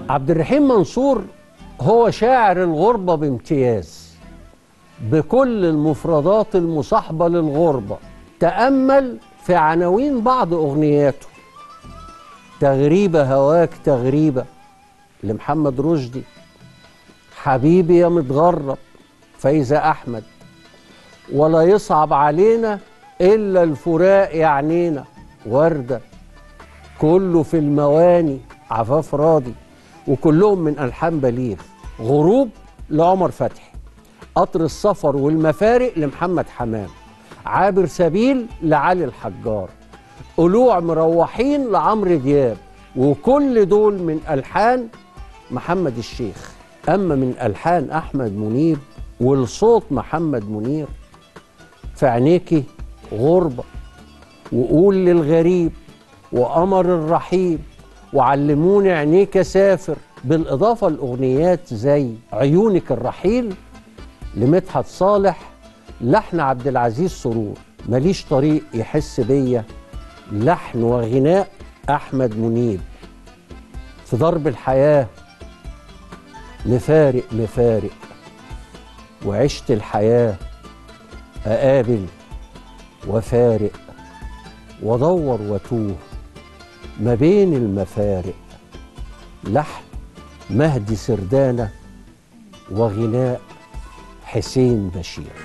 عبد الرحيم منصور هو شاعر الغربة بامتياز بكل المفردات المصاحبة للغربة تأمل في عناوين بعض أغنياته تغريبة هواك تغريبة لمحمد رشدي حبيبي يا متغرب فايزة أحمد ولا يصعب علينا إلا الفراق يعنينا وردة كله في المواني عفاف راضي وكلهم من ألحان بليغ غروب لعمر فتحي قطر السفر والمفارق لمحمد حمام عابر سبيل لعلي الحجار قلوع مروحين لعمرو دياب وكل دول من ألحان محمد الشيخ أما من ألحان أحمد منيب والصوت محمد منير في عينيكي غربة وقول للغريب وقمر الرحيب وعلموني عينيك اسافر بالاضافه لاغنيات زي عيونك الرحيل لمدحت صالح لحن عبد العزيز سرور ماليش طريق يحس بيا لحن وغناء احمد منيب في ضرب الحياه مفارق مفارق وعشت الحياه اقابل وفارق وادور واتوه ما بين المفارق لحن مهدي سردانة وغناء حسين بشير